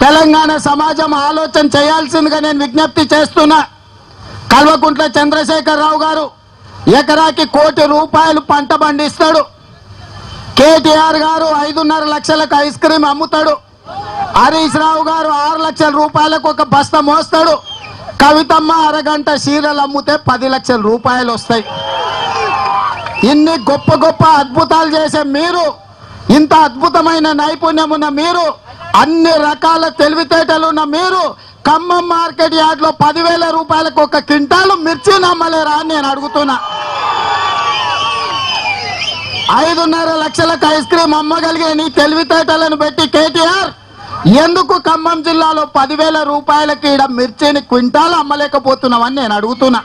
తెలంగాణ సమాజం ఆలోచన చేయాల్సిందిగా నేను విజ్ఞప్తి చేస్తున్నా కల్వకుంట్ల చంద్రశేఖరరావు గారు ఎకరాకి కోటి రూపాయలు పంట పండిస్తాడు కేటీఆర్ గారు ఐదున్నర లక్షలకు ఐస్ క్రీమ్ అమ్ముతాడు హరీష్ రావు గారు ఆరు లక్షల రూపాయలకు ఒక బస్తా మోస్తాడు కవితమ్మ అరగంట చీరలు అమ్ముతే పది లక్షల రూపాయలు వస్తాయి ఇన్ని గొప్ప గొప్ప అద్భుతాలు చేసే మీరు ఇంత అద్భుతమైన నైపుణ్యం ఉన్న మీరు అన్ని రకాల తెలివితేటలు ఉన్న మీరు ఖమ్మం మార్కెట్ యార్డ్ లో పదివేల రూపాయలకు ఒక క్వింటాలు మిర్చి నమ్మలేరా అని నేను అడుగుతున్నా ఐదున్నర లక్షలకు ఐస్ క్రీమ్ అమ్మగలిగే నీ తెలివితేటలను పెట్టి కేటీఆర్ ఎందుకు ఖమ్మం జిల్లాలో పదివేల రూపాయలకి ఈడ మిర్చిని క్వింటాల్ అమ్మలేకపోతున్నామని నేను అడుగుతున్నా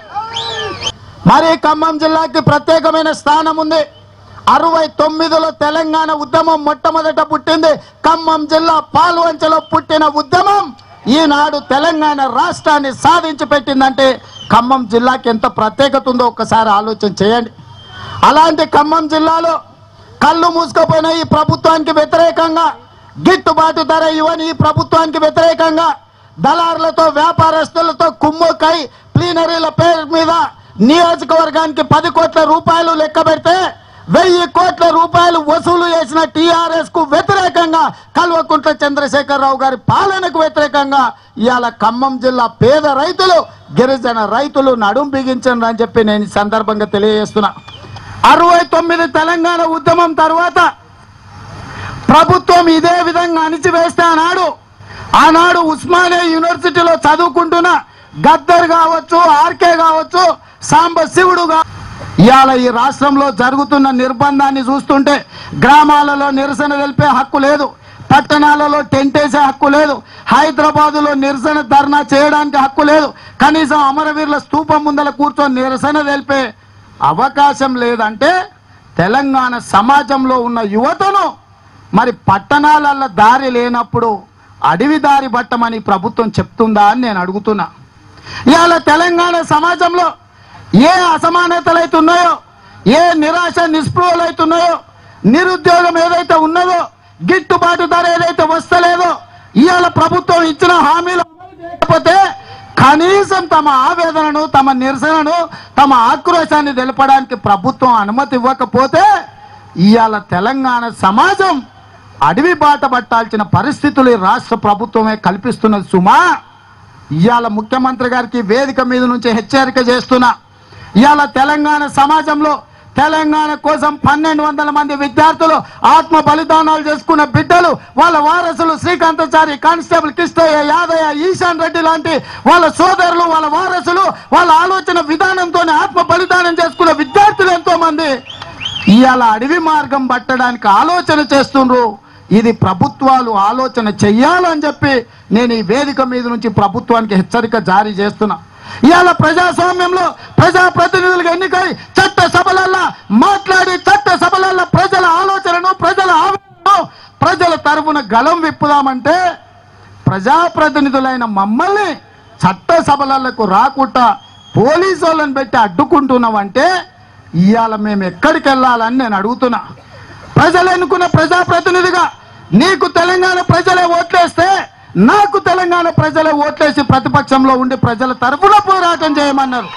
మరి ఖమ్మం జిల్లాకి ప్రత్యేకమైన స్థానం ఉంది అరవై తొమ్మిదిలో తెలంగాణ ఉద్యమం మొట్టమొదట పుట్టింది ఖమ్మం జిల్లా పాల్వంచలో పుట్టిన ఉద్యమం ఈనాడు తెలంగాణ రాష్ట్రాన్ని సాధించి పెట్టిందంటే ఖమ్మం జిల్లాకి ఎంత ప్రత్యేకత ఉందో ఒక్కసారి ఆలోచన చేయండి అలాంటి ఖమ్మం జిల్లాలో కళ్ళు మూసుకుపోయిన ఈ ప్రభుత్వానికి వ్యతిరేకంగా గిట్టుబాటు ధర ఇవ్వని ఈ ప్రభుత్వానికి వ్యతిరేకంగా దళారులతో వ్యాపారస్తులతో కుమ్ముకై ప్లీనరీల పేరు మీద నియోజకవర్గానికి పది కోట్ల రూపాయలు లెక్క పెడితే వెయ్యి కోట్ల రూపాయలు వసూలు చేసిన టీఆర్ఎస్ కు వ్యతిరేకంగా కల్వకుంట్ల చంద్రశేఖరరావు గారి పాలనకు వ్యతిరేకంగా ఇవాళ ఖమ్మం జిల్లా పేద రైతులు గిరిజన రైతులు నడుం బిగించండి అని చెప్పి నేను ఈ సందర్భంగా తెలియజేస్తున్నా అరవై తొమ్మిది తెలంగాణ ఉద్యమం తర్వాత ప్రభుత్వం ఇదే విధంగా అణిచివేస్తే ఆనాడు ఆనాడు ఉస్మానియా యూనివర్సిటీలో చదువుకుంటున్న గద్దర్ కావచ్చు ఆర్కే కావచ్చు సాంబ శివుడు కా- ఇవాళ ఈ రాష్ట్రంలో జరుగుతున్న నిర్బంధాన్ని చూస్తుంటే గ్రామాలలో నిరసన తెలిపే హక్కు లేదు పట్టణాలలో టెంట్ వేసే హక్కు లేదు హైదరాబాదులో నిరసన ధర్నా చేయడానికి హక్కు లేదు కనీసం అమరవీరుల స్తూపం ముందల కూర్చొని నిరసన తెలిపే అవకాశం లేదంటే తెలంగాణ సమాజంలో ఉన్న యువతను మరి పట్టణాలలో దారి లేనప్పుడు అడవి దారి పట్టమని ప్రభుత్వం చెప్తుందా అని నేను అడుగుతున్నా ఇవాళ తెలంగాణ సమాజంలో ఏ అసమానతలు అయితే ఉన్నాయో ఏ నిరాశ నిస్పృహలు అయితే ఉన్నాయో నిరుద్యోగం ఏదైతే ఉన్నదో గిట్టుబాటు ధర ఏదైతే వస్తలేదో ఇవాళ ప్రభుత్వం ఇచ్చిన హామీలు అమలు చేయకపోతే కనీసం తమ ఆవేదనను తమ నిరసనను తమ ఆక్రోశాన్ని తెలపడానికి ప్రభుత్వం అనుమతి ఇవ్వకపోతే ఇవాళ తెలంగాణ సమాజం అడవి బాట పట్టాల్సిన పరిస్థితులు ఈ రాష్ట్ర ప్రభుత్వమే కల్పిస్తున్నది సుమా ఇవాళ ముఖ్యమంత్రి గారికి వేదిక మీద నుంచి హెచ్చరిక చేస్తున్నా ఇవాళ తెలంగాణ సమాజంలో తెలంగాణ కోసం పన్నెండు వందల మంది విద్యార్థులు ఆత్మ బలిదానాలు చేసుకున్న బిడ్డలు వాళ్ళ వారసులు శ్రీకాంతాచారి కానిస్టేబుల్ కిష్టయ్య యాదయ్య ఈశాన్ రెడ్డి లాంటి వాళ్ళ సోదరులు వాళ్ళ వారసులు వాళ్ళ ఆలోచన విధానంతో ఆత్మ బలిదానం చేసుకున్న విద్యార్థులు ఎంతో మంది ఇవాళ అడవి మార్గం పట్టడానికి ఆలోచన చేస్తుండ్రు ఇది ప్రభుత్వాలు ఆలోచన చెయ్యాలని చెప్పి నేను ఈ వేదిక మీద నుంచి ప్రభుత్వానికి హెచ్చరిక జారీ చేస్తున్నా ఇవాళ ప్రజాస్వామ్యంలో ప్రజాప్రతినిధులుగా ఎన్నికై చట్ట సభలల్లా మాట్లాడి చట్ట సభలల్లా ప్రజల ఆలోచనను ప్రజల ఆవేదనను ప్రజల తరఫున గలం విప్పుదామంటే ప్రజాప్రతినిధులైన మమ్మల్ని చట్ట సభలకు రాకుండా పోలీసు వాళ్ళని పెట్టి అడ్డుకుంటున్నామంటే ఇవాళ మేము ఎక్కడికి వెళ్ళాలని నేను అడుగుతున్నా ప్రజలు ఎన్నుకున్న ప్రజాప్రతినిధిగా నీకు తెలంగాణ ప్రజలే ఓట్లేస్తే నాకు తెలంగాణ ప్రజలే ఓట్లేసి ప్రతిపక్షంలో ఉండి ప్రజల తరఫున పోరాటం చేయమన్నారు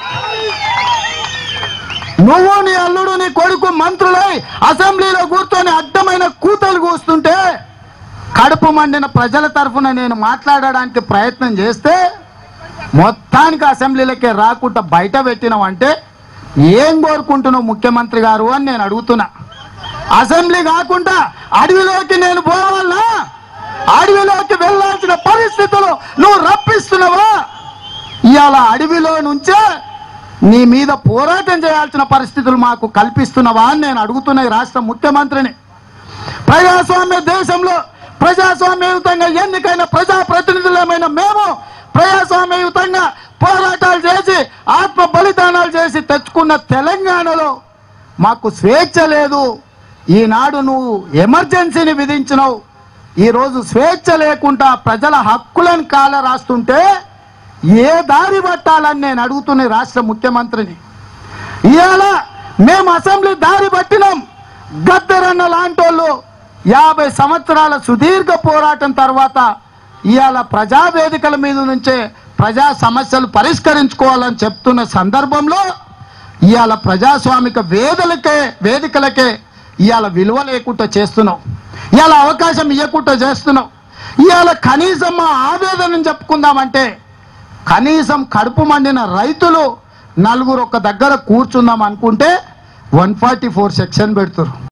నువ్వు నీ అల్లుడు నీ కొడుకు మంత్రులై అసెంబ్లీలో కూర్చొని అడ్డమైన కూతలు కూస్తుంటే కడుపు మండిన ప్రజల తరఫున నేను మాట్లాడడానికి ప్రయత్నం చేస్తే మొత్తానికి అసెంబ్లీలకే రాకుండా బయట పెట్టినావంటే ఏం కోరుకుంటున్నావు ముఖ్యమంత్రి గారు అని నేను అడుగుతున్నా అసెంబ్లీ కాకుండా అడవిలోకి నేను పోవాలనా అడవిలోకి వెళ్ళాల్సిన పరిస్థితులు నువ్వు రప్పిస్తున్నావా ఇవాళ అడవిలో నుంచే నీ మీద పోరాటం చేయాల్సిన పరిస్థితులు మాకు కల్పిస్తున్నావా అని నేను అడుగుతున్న ఈ రాష్ట్ర ముఖ్యమంత్రిని ప్రజాస్వామ్య దేశంలో ప్రజాస్వామ్యయుతంగా ఎన్నికైన ప్రజాప్రతినిధులమైన మేము ప్రజాస్వామ్యయుతంగా పోరాటాలు చేసి ఆత్మ బలిదానాలు చేసి తెచ్చుకున్న తెలంగాణలో మాకు స్వేచ్ఛ లేదు ఈనాడు నువ్వు ఎమర్జెన్సీని విధించినావు ఈరోజు స్వేచ్ఛ లేకుండా ప్రజల హక్కులను కాల రాస్తుంటే ఏ దారి పట్టాలని నేను అడుగుతున్న ఈ రాష్ట్ర ముఖ్యమంత్రిని ఇవాళ మేము అసెంబ్లీ దారి పట్టినాం గద్దరన్న లాంటి వాళ్ళు యాభై సంవత్సరాల సుదీర్ఘ పోరాటం తర్వాత ఇవాళ ప్రజా వేదికల మీద నుంచే ప్రజా సమస్యలు పరిష్కరించుకోవాలని చెప్తున్న సందర్భంలో ఇవాళ ప్రజాస్వామిక వేదలకే వేదికలకే ఇవాళ విలువ లేకుండా చేస్తున్నాం ఇవాళ అవకాశం ఇవ్వకుండా చేస్తున్నాం ఇవాళ కనీసం మా ఆవేదనను చెప్పుకుందామంటే కనీసం కడుపు మండిన రైతులు నలుగురు ఒక దగ్గర కూర్చుందాం అనుకుంటే వన్ ఫార్టీ ఫోర్ సెక్షన్ పెడుతురు